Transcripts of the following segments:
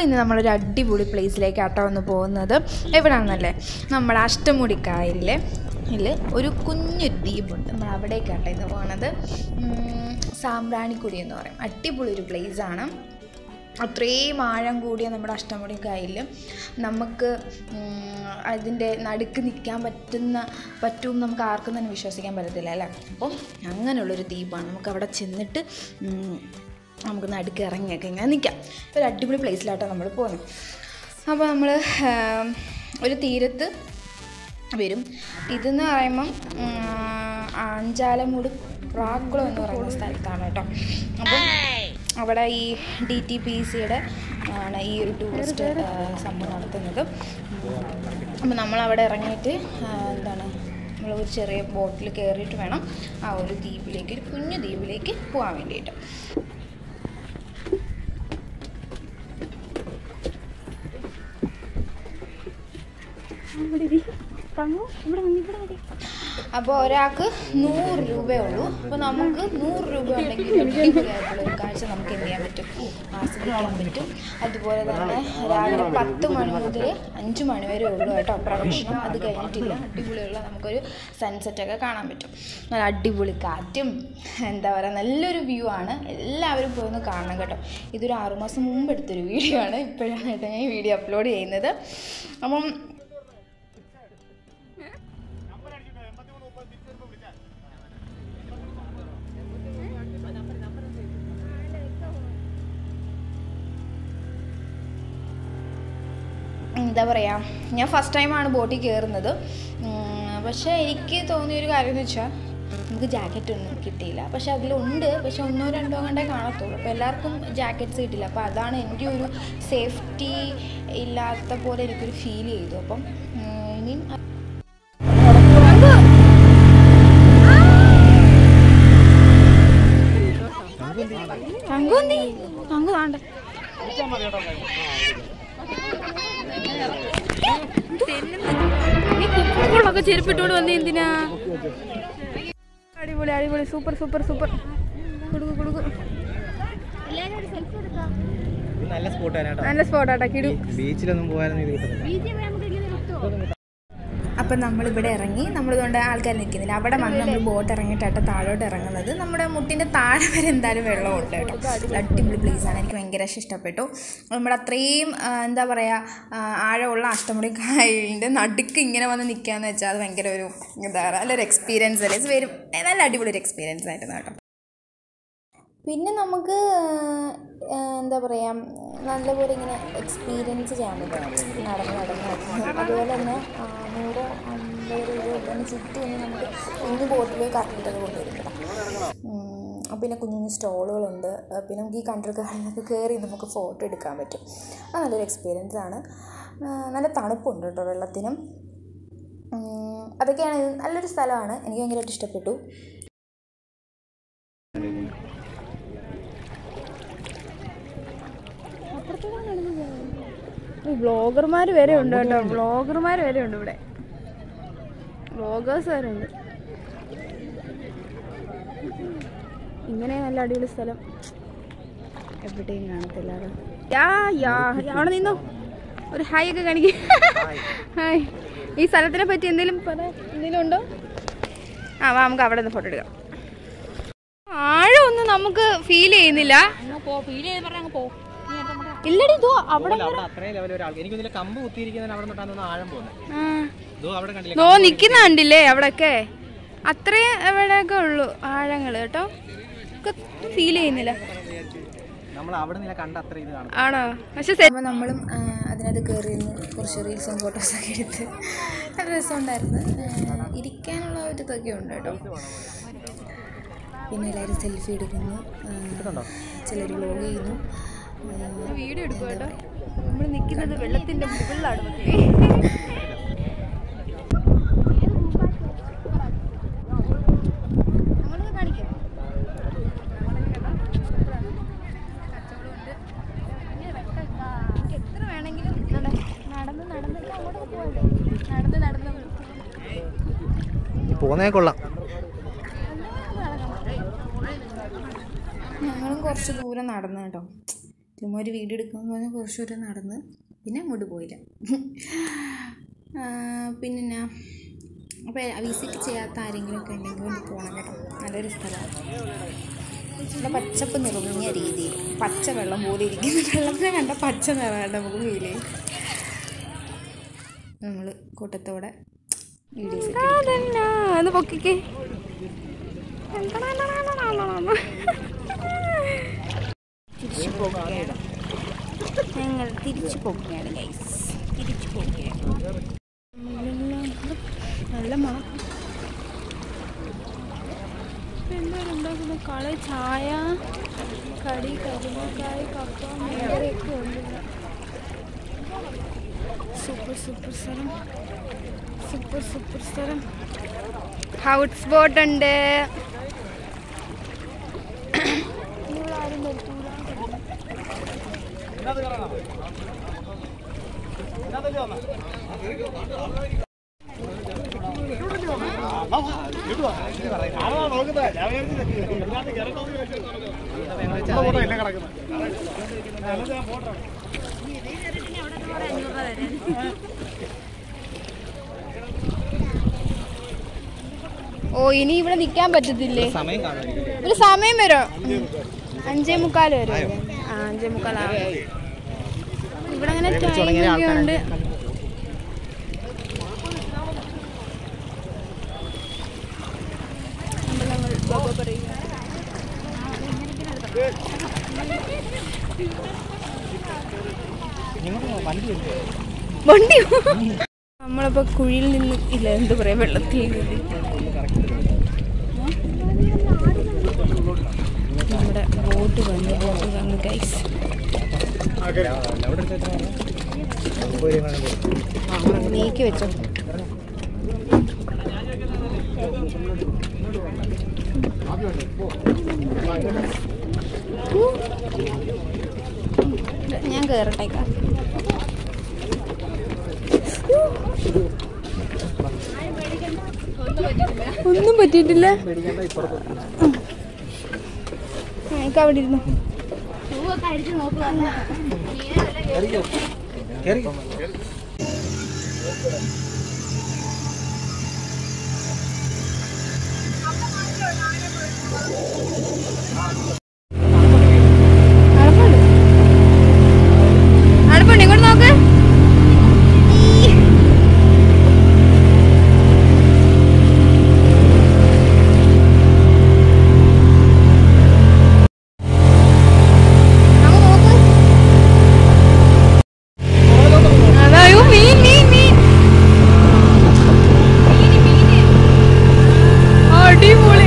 അപ്പോൾ ഇന്ന് നമ്മളൊരു അടിപൊളി പ്ലേസിലേക്കാട്ടോ വന്ന് പോകുന്നത് എവിടെയാണെന്നല്ലേ നമ്മുടെ അഷ്ടമുടിക്കായലിലെ ഇതിൽ ഒരു കുഞ്ഞൊരു ദ്വീപുണ്ട് നമ്മൾ അവിടേക്കാട്ടോ ഇന്ന് പോകുന്നത് ഉം, സാമ്പ്രാണിക്കുടി എന്ന് പറയും അടിപൊളി ഒരു പ്ലേസാണ് അത്രയും ആഴം കൂടിയ നമ്മുടെ അഷ്ടമുടി കായലിൽ നമുക്ക് ഉം, അതിൻ്റെ നടുക്ക് നിൽക്കാൻ പറ്റുന്ന പറ്റും നമുക്ക് ആർക്കും തന്നെ വിശ്വസിക്കാൻ പറ്റത്തില്ല അല്ലേ അപ്പം അങ്ങനെയുള്ളൊരു ദ്വീപാണ് നമുക്ക് അവിടെ ചെന്നിട്ട് ഉം, നമുക്ക് നടുക്ക് ഇറങ്ങിയൊക്കെ ഇങ്ങനെ നിൽക്കാം ഒരു അടിപൊളി പ്ലേസിലാട്ടോ നമ്മൾ പോകുന്നത് അപ്പോൾ നമ്മൾ ഒരു തീരത്ത് വരും ഇതെന്ന് പറയുമ്പം ഉം, അഞ്ചാലമൂട് പ്രാക്കുളം എന്ന് പറയുന്ന സ്ഥലത്താണ് കേട്ടോ അപ്പം അവിടെ ഈ ഡി ടി പി സിയുടെ ആണ് ഈ ഒരു ടൂറിസ്റ്റ് സംഭവം നടത്തുന്നത് അപ്പം നമ്മളവിടെ ഇറങ്ങിയിട്ട് ആ, എന്താണ് നമ്മൾ ഒരു ചെറിയ ബോട്ടിൽ കയറിയിട്ട് വേണം ആ ഒരു ദ്വീപിലേക്ക് ഒരു കുഞ്ഞു ദ്വീപിലേക്ക് പോകാൻ വേണ്ടിയിട്ട് അപ്പോൾ ഒരാൾക്ക് നൂറ് രൂപയേ ഉള്ളൂ അപ്പോൾ നമുക്ക് നൂറ് രൂപ ഉണ്ടെങ്കിൽ അടിപൊളിയായിട്ടുള്ള ഒരു കാഴ്ച നമുക്ക് എന്ത് ചെയ്യാൻ പറ്റും ആസ്വദിക്കാൻ പറ്റും അതുപോലെ തന്നെ രാവിലെ പത്ത് മണി മുതൽ അഞ്ച് മണി വരെ ഉള്ളൂ കേട്ടോ പ്രവേശനം അത് കഴിഞ്ഞിട്ടില്ല അടിപൊളിയുള്ള നമുക്കൊരു സൺസെറ്റൊക്കെ കാണാൻ പറ്റും നല്ല അടിപൊളി കാറ്റും എന്താ പറയുക നല്ലൊരു വ്യൂ ആണ് എല്ലാവരും പോയി ഒന്ന് കാണണം കേട്ടോ ഇതൊരു ആറുമാസം മുമ്പ് എടുത്തൊരു വീഡിയോ ആണ് ഇപ്പോഴാണ് കേട്ടോ ഞാൻ ഈ വീഡിയോ അപ്ലോഡ് ചെയ്യുന്നത് അപ്പം എന്താ പറയുക ഞാൻ ഫസ്റ്റ് ടൈമാണ് ബോട്ടിൽ കയറുന്നത് ഉം, പക്ഷേ എനിക്ക് തോന്നിയൊരു കാര്യം എന്ന് വെച്ചാൽ നമുക്ക് ജാക്കറ്റ് ഒന്നും കിട്ടിയില്ല പക്ഷെ അതിലുണ്ട് പക്ഷെ ഒന്നോ രണ്ടോ കണ്ടേ കാണത്തുള്ളൂ അപ്പോൾ എല്ലാവർക്കും ജാക്കറ്റ്സ് കിട്ടില്ല അപ്പോൾ അതാണ് എൻ്റെ ഒരു സേഫ്റ്റി ഇല്ലാത്ത പോലെ എനിക്കൊരു ഫീൽ ചെയ്തു അപ്പം ഉം, ഇനിയും തങ്കുന്തി തങ്കു താണ്ട നീ കുപ്പികളൊക്കെ ചെരുപ്പിട്ടോണ്ട് വന്നേ എന്തിനാ അടിപൊളി അടിപൊളി സൂപ്പർ സൂപ്പർ സൂപ്പർ കൊടുക്കു കൊടുക്കു ഇത് നല്ല സ്പോട്ടാണ് കേട്ടോ നല്ല സ്പോട്ടാട്ടാ കിടു ബീച്ചിലൊന്നും പോകാനൊന്നും ഇത് കിട്ടുന്നില്ല അപ്പം നമ്മളിവിടെ ഇറങ്ങി നമ്മളിതുകൊണ്ട് ആൾക്കാർ നിൽക്കുന്നില്ല അവിടെ വന്ന് നമ്മൾ ബോട്ട് ഇറങ്ങിയിട്ടാട്ടോ താഴോട്ട് ഇറങ്ങുന്നത് നമ്മുടെ മുട്ടിൻ്റെ താഴെ വരെ എന്തായാലും വെള്ളമുണ്ട് കേട്ടോ അടിപൊളി പ്ലേസാണ് എനിക്ക് ഭയങ്കര ഇഷ്ടപ്പെട്ടു നമ്മുടെ അത്രയും ആ, എന്താ പറയുക ആ, ആഴമുള്ള അഷ്ടമുടി കായലിൻ്റെ നടുക്ക് ഇങ്ങനെ വന്ന് നിൽക്കാന്ന് വെച്ചാൽ അത് ഭയങ്കര ഒരു എന്താ പറയുക നല്ലൊരു എക്സ്പീരിയൻസ് അല്ലേ ഇത് വരും നല്ല അടിപൊളി ഒരു എക്സ്പീരിയൻസ് ആയിരുന്നു കേട്ടോ പിന്നെ നമുക്ക് ആ, എന്താ പറയുക നല്ലപോലെ ഇങ്ങനെ എക്സ്പീരിയൻസ് ചെയ്യാൻ പറ്റും നടന്ന് നടന്ന് നടന്ന് അതുപോലെ തന്നെ ആ, നൂറ് അമ്പത് രൂപ തന്നെ ചുറ്റും ഒന്ന് നമുക്ക് കുഞ്ഞു ബോട്ടിലേക്ക് കറക്കിയിട്ടൊക്കെ കൊണ്ടുവരും കേട്ടോ ഉം, ആ, പിന്നെ കുഞ്ഞു കുഞ്ഞു സ്റ്റോളുകളുണ്ട് ആ, പിന്നെ നമുക്ക് ഈ കണ്ടർ ഗാർഡനിലൊക്കെ കയറി നമുക്ക് ഫോട്ടോ എടുക്കാൻ പറ്റും അത് നല്ലൊരു എക്സ്പീരിയൻസ് ആണ് ആ, നല്ല തണുപ്പുണ്ട് കേട്ടോ വെള്ളത്തിനും ഉം, അതൊക്കെയാണ് ഇത് നല്ലൊരു സ്ഥലമാണ് എനിക്ക് ഭയങ്കരമായിട്ട് ഇഷ്ടപ്പെട്ടു ബ്ലോഗർമാർ വരെ ഉണ്ട് കേട്ടോ ബ്ലോഗർമാർ വരെ ഉണ്ട് ഇവിടെ ബ്ലോഗേഴ്സ് വരെ ഉണ്ട് ഇങ്ങനെ നല്ല അടിപൊളി സ്ഥലം എവിടെയും കാണത്തില്ല അതാ. യാ യാ യാ, അവിടെ നിന്നോ ഒരു ഹായ് ഒക്കെ കാണിക്കും ഹായ് ഈ സ്ഥലത്തിനെ പറ്റി എന്തെങ്കിലും പറയാൻ എന്തെങ്കിലും ഉണ്ടോ ആ വാ നമുക്ക് അവിടെ നിന്ന് ഫോട്ടോ എടുക്കാം ആഴമൊന്നും നമുക്ക് ഫീൽ ചെയ്യുന്നില്ല ഇല്ലടി ഇതോ അവിടെ അവിടെ അത്രയും ലെവൽ ഒരാൾക്ക് എനിക്ക് ഇതിലെ കമ്പ് കുത്തിയിരിക്കുന്നതിന് അവിടെ നിന്നിട്ടാണ് ആഴം പോകുന്നത് ആ. ഇതോ അവിടെ കണ്ടില്ലേ നോ നിക്കുന്ന കണ്ടില്ലേ അവിടെയൊക്കെ അത്രയും എവിടെയൊക്കെ ഉള്ളു ആഴങ്ങൾ കേട്ടോ ഫീൽ ചെയ്യുന്നില്ല നമ്മൾ അവിടെ നില കണ്ട അത്ര ഇത് കാണും ആണോ പക്ഷെ നമ്മളും ആ, അതിനകത്ത് കയറിയിരുന്നു കുറച്ച് റീൽസും ഫോട്ടോസൊക്കെ എടുത്ത് നല്ല രസമുണ്ടായിരുന്നു ആ, ഇരിക്കാനുള്ള ഒരു ഇതൊക്കെ ഉണ്ട് കേട്ടോ പിന്നെ എല്ലാവരും സെൽഫി എടുക്കുന്നു ചിലർ വ്ലോഗ് ചെയ്യുന്നു വീഡിയോ എടുക്കും കേട്ടോ നമ്മൾ നിൽക്കുന്നത് വെള്ളത്തിൻ്റെ മുകളിലാണ് അങ്ങോട്ടൊന്ന് കാണിക്കാം എത്ര വേണമെങ്കിലും നടന്ന് നടന്നിട്ട് അങ്ങോട്ട് പോകണ്ടേ നടന്ന് നടന്ന് പോന്നേ കൊള്ളാം ഞങ്ങളും കുറച്ച് ദൂരം നടന്നു കേട്ടോ ചുമ്മാ ഒരു വീഡിയോ എടുക്കുമ്പോൾ പറഞ്ഞാൽ കുറച്ച് ദൂരം നടന്ന് പിന്നെ അങ്ങോട്ട് പോയില്ല ആ, പിന്നെ എന്നാ അപ്പോൾ വിസിറ്റ് ചെയ്യാത്ത ആരെങ്കിലും ഒക്കെ ഉണ്ടെങ്കിൽ ഒന്ന് പോകണം കേട്ടോ നല്ലൊരു സ്ഥലമാണ് നല്ല പച്ചപ്പ് നിറഞ്ഞ രീതിയിൽ പച്ച വെള്ളം പോലെ ഇരിക്കുന്ന വെള്ളത്തിനെ കണ്ട പച്ച നിറമായിട്ട് നമുക്ക് ഫീൽ ചെയ്യും നമ്മൾ കൂട്ടത്തോടെ വീഡിയോസ് അത് പൊക്കിക്കേ തിരിച്ചു പോവുകയാണ് ഞങ്ങൾ തിരിച്ചു പോവുകയാണ് ഗൈസ് തിരിച്ചു പോവുകയാണ് നല്ല മണം എന്താ ഉണ്ടാക്കുന്ന കള ചായ കടി കരിമക്കായ് കപ്പ മീൻകറിയൊക്കെ ഉണ്ട് സൂപ്പർ സൂപ്പർ സ്ഥലം സൂപ്പർ സൂപ്പർ സ്ഥലം ഹൗസ് ബോട്ട് ഉണ്ട് ഇവിടെ ആരും നിർത്തൂല ഓ ഇനി ഇവിടെ നിൽക്കാൻ പറ്റത്തില്ലേ സമയം കാണുമായിരിക്കും ഒരു സമയം വരോ അഞ്ചേ മുക്കാൽ വരും ആ അഞ്ചേ മുക്കാലാവും ഇവിടെ അങ്ങനെ ടൈമൊക്കെ ഉണ്ട് അമ്പലങ്ങൾ ബോബ പറയുക നിങ്ങൾ വണ്ടി ഉണ്ട് വണ്ടിയോ നമ്മളിപ്പോ കുഴിയിൽ നിന്ന് ഇല്ല എന്താ പറയാ വെള്ളത്തിൽ നിന്ന് നമ്മുടെ ബോട്ട് വന്ന് ബോട്ട് വന്ന് ഗൈസ് നീക്കി വെച്ചോ ഞാൻ കേറട്ടേക്കാം ഒന്നും പറ്റിയിട്ടില്ല എനിക്ക് അവിടെ ഇരുന്നു അടപ്പുണ്ട് അടപ്പുണ്ട് ഇങ്ങോട്ട് നോക്ക് അങ്ങ് നോക്ക് അതായോ മീൻ മീൻ മീൻ അടിപൊളി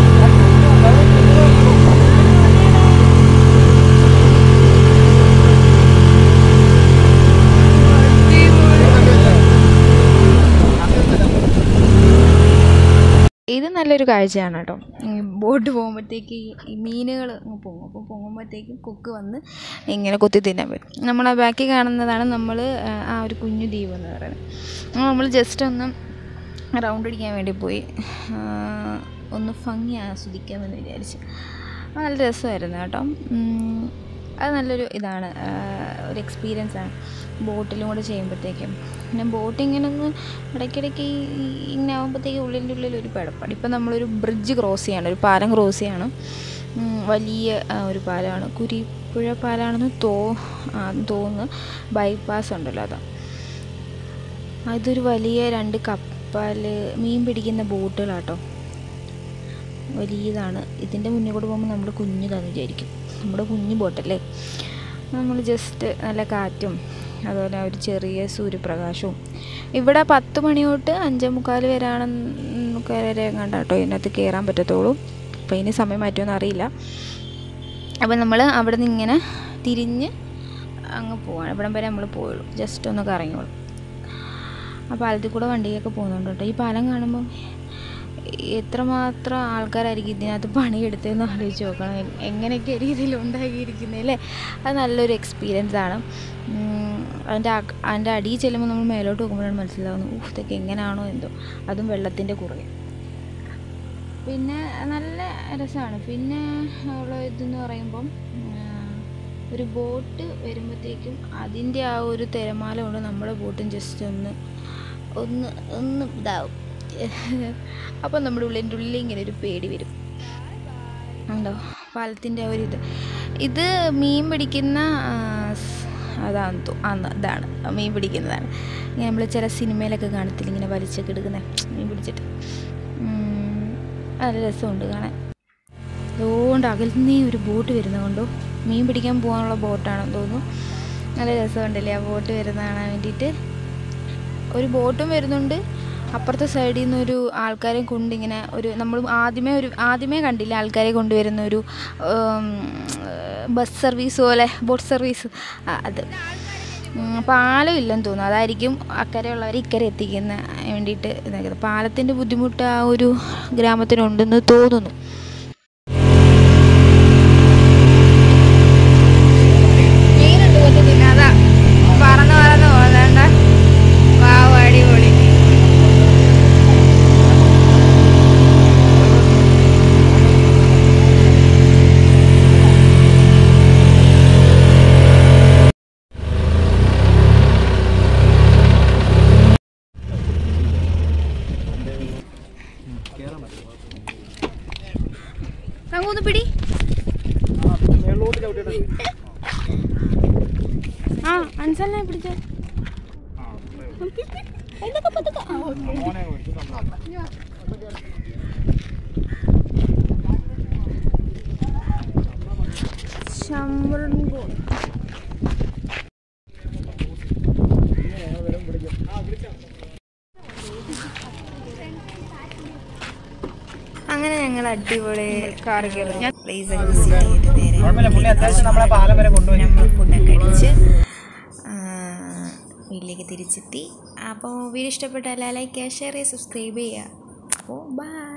ഇത് നല്ലൊരു കാഴ്ചയാണ് കേട്ടോ ഈ ബോട്ട് പോകുമ്പോഴത്തേക്ക് ഈ- ഈ മീനുകൾ അങ്ങ് പോകും അപ്പോൾ പോകുമ്പോഴത്തേക്ക് കൊക്ക് വന്ന് ഇങ്ങനെ കൊത്തി തിന്നാൻ പറ്റും നമ്മൾ ആ ബാക്കിൽ കാണുന്നതാണ് നമ്മൾ ആ ഒരു കുഞ്ഞു ദ്വീപ് എന്ന് പറയുന്നത് നമ്മൾ ജസ്റ്റ് ഒന്ന് റൗണ്ട് അടിക്കാൻ വേണ്ടി പോയി ആ, ഒന്ന് ഭംഗി ആസ്വദിക്കാമെന്ന് വിചാരിച്ച് അപ്പോൾ നല്ല രസമായിരുന്നു കേട്ടോ ഉം, അത് നല്ലൊരു ഇതാണ് ആ, ഒരു എക്സ്പീരിയൻസ് ആണ് ബോട്ടിലും കൂടെ ചെയ്യുമ്പോഴത്തേക്കും പിന്നെ ബോട്ട് ഇങ്ങനെ ഒന്ന് ഇടയ്ക്കിടയ്ക്ക് ഈ- ഈ- ഇങ്ങനെ ആകുമ്പോഴത്തേക്ക് ഉള്ളിൻ്റെ ഉള്ളിൽ ഒരു പടപ്പാട് ഇപ്പം നമ്മളൊരു ബ്രിഡ്ജ് ക്രോസ് ചെയ്യാണ് ഒരു പാലം ക്രോസ് ചെയ്യാണ് ഉം, വലിയ ആ, ഒരു പാലമാണ് കുരിപ്പുഴ പാലമാണെന്ന് തോ ആ, തോന്നുന്നു ബൈപ്പാസ് ഉണ്ടല്ലോ അതാ അതൊരു വലിയ രണ്ട് കപ്പൽ മീൻ പിടിക്കുന്ന ബോട്ടുകളാട്ടോ വലിയതാണ് ഇതിൻ്റെ മുന്നിൽ കൂടെ പോകുമ്പോൾ നമ്മൾ കുഞ്ഞിതാന്ന് വിചാരിക്കും നമ്മുടെ കുഞ്ഞു ബോട്ടല്ലേ നമ്മൾ ജസ്റ്റ് നല്ല കാറ്റും അതുപോലെ ആ ഒരു ചെറിയ സൂര്യപ്രകാശവും ഇവിടെ പത്ത് മണി തൊട്ട് അഞ്ചേ മുക്കാൽ വരെയാണ് മുക്കാൽ വരെ എങ്ങാണ്ട് കേട്ടോ ഇതിനകത്ത് കയറാൻ പറ്റത്തുള്ളൂ അപ്പോൾ ഇനി സമയം മാറ്റുമെന്ന് അറിയില്ല അപ്പോൾ നമ്മൾ അവിടെ നിന്ന് ഇങ്ങനെ തിരിഞ്ഞ് അങ്ങ് പോവാണ് ഇവിടം വരെ നമ്മൾ പോയുള്ളൂ ജസ്റ്റ് ഒന്ന് കറങ്ങിയോളൂ ആ പാലത്തിൽ കൂടെ വണ്ടിയൊക്കെ പോകുന്നുണ്ട് കേട്ടോ ഈ പാലം കാണുമ്പം എത്രമാത്രം ആൾക്കാരായിരിക്കും ഇതിനകത്ത് പണിയെടുത്തതെന്ന് ആലോചിച്ച് നോക്കണം എ- എങ്ങനെയൊക്കെ രീതിയിൽ ഉണ്ടാക്കിയിരിക്കുന്നത് അല്ലേ അത് നല്ലൊരു എക്സ്പീരിയൻസ് ആണ് ഉം, അതിൻ്റെ അക- അതിൻ്റെ അടിയിൽ ചെല്ലുമ്പോൾ നമ്മൾ മേലോട്ട് നോക്കുമ്പോഴാണ് മനസ്സിലാവുന്നത് ഊഹ് ഇതൊക്കെ എങ്ങനെയാണോ എന്തോ അതും വെള്ളത്തിൻ്റെ കുറുകെ പിന്നെ നല്ല രസമാണ് പിന്നെ ഉള്ള ഇതെന്ന് പറയുമ്പം ആ, ഒരു ബോട്ട് വരുമ്പോഴത്തേക്കും അതിൻ്റെ ആ ഒരു തിരമാല കൊണ്ട് നമ്മുടെ ബോട്ടും ജസ്റ്റ് ഒന്ന് ഒന്ന് ഒന്ന് ഇതാവും അപ്പം നമ്മുടെ ഉള്ളിൻ്റെ ഉള്ളിൽ ഇങ്ങനെ ഒരു പേടി വരും ഉണ്ടോ പാലത്തിൻ്റെ ആ ഒരു ഇത് ഇത് മീൻ പിടിക്കുന്ന ആ, സ്- അതാണ് തോ അന്ന് ഇതാണ് മീൻ പിടിക്കുന്നതാണ് ഇങ്ങനെ നമ്മൾ ചില സിനിമയിലൊക്കെ കാണത്തില്ല ഇങ്ങനെ വലിച്ചൊക്കെ എടുക്കുന്നത് മീൻ പിടിച്ചിട്ട് ഉം, നല്ല രസമുണ്ട് കാണാൻ അതുകൊണ്ട് അകലിന്നേ ഒരു ബോട്ട് വരുന്നത് കൊണ്ടോ മീൻ പിടിക്കാൻ പോകാനുള്ള ബോട്ടാണെന്ന് തോന്നുന്നു നല്ല രസമുണ്ടല്ലേ ആ ബോട്ട് വരുന്ന കാണാൻ വേണ്ടിയിട്ട് ഒരു ബോട്ടും വരുന്നുണ്ട് അപ്പുറത്തെ സൈഡിൽ നിന്ന് ഒരു ആൾക്കാരെ കൊണ്ട് ഇങ്ങനെ ഒരു നമ്മൾ ആദ്യമേ ഒരു ആദ്യമേ കണ്ടില്ല ആൾക്കാരെ കൊണ്ടുവരുന്ന ഒരു ഉം, ബസ് സർവീസ് പോലെ ബോട്ട് സർവീസ് ആ, അത് ഉം, പാലം ഇല്ലെന്ന് തോന്നുന്നു അതായിരിക്കും അക്കരെയുള്ളവർ ഇക്കരെ എത്തിക്കുന്ന വേണ്ടിയിട്ട് ഇതാക്കിയത് പാലത്തിൻ്റെ ബുദ്ധിമുട്ട് ആ ഒരു ഗ്രാമത്തിനുണ്ടെന്ന് തോന്നുന്നു മീനുണ്ട് കൊത്തുന്നില്ല അതാ പറന്ന് പറന്ന് പോകണ്ട വാവ് അടിപൊളി തങ്ങൂന്ന് പിടി ആ അൻസലിനെ പിടിച്ച ശമ്പളം അങ്ങനെ ഞങ്ങൾ അടിപൊളി കാർ കയറി പ്ലേസ് ഒക്കെ visit ചെയ്തിട്ട് നേരെ കുഴപ്പമില്ല പുള്ളി അത്യാവശ്യം നമ്മളെ പാലം വരെ കൊണ്ടുപോയി നമ്മൾ ഫുഡൊക്കെ അടിച്ച് ആ, വീട്ടിലേക്ക് തിരിച്ചെത്തി അപ്പോൾ വീഡിയോ ഇഷ്ടപ്പെട്ടാൽ ലൈക്ക് ചെയ്യുക ഷെയർ ചെയ്യുക സബ്സ്ക്രൈബ് ചെയ്യുക അപ്പോൾ ബൈ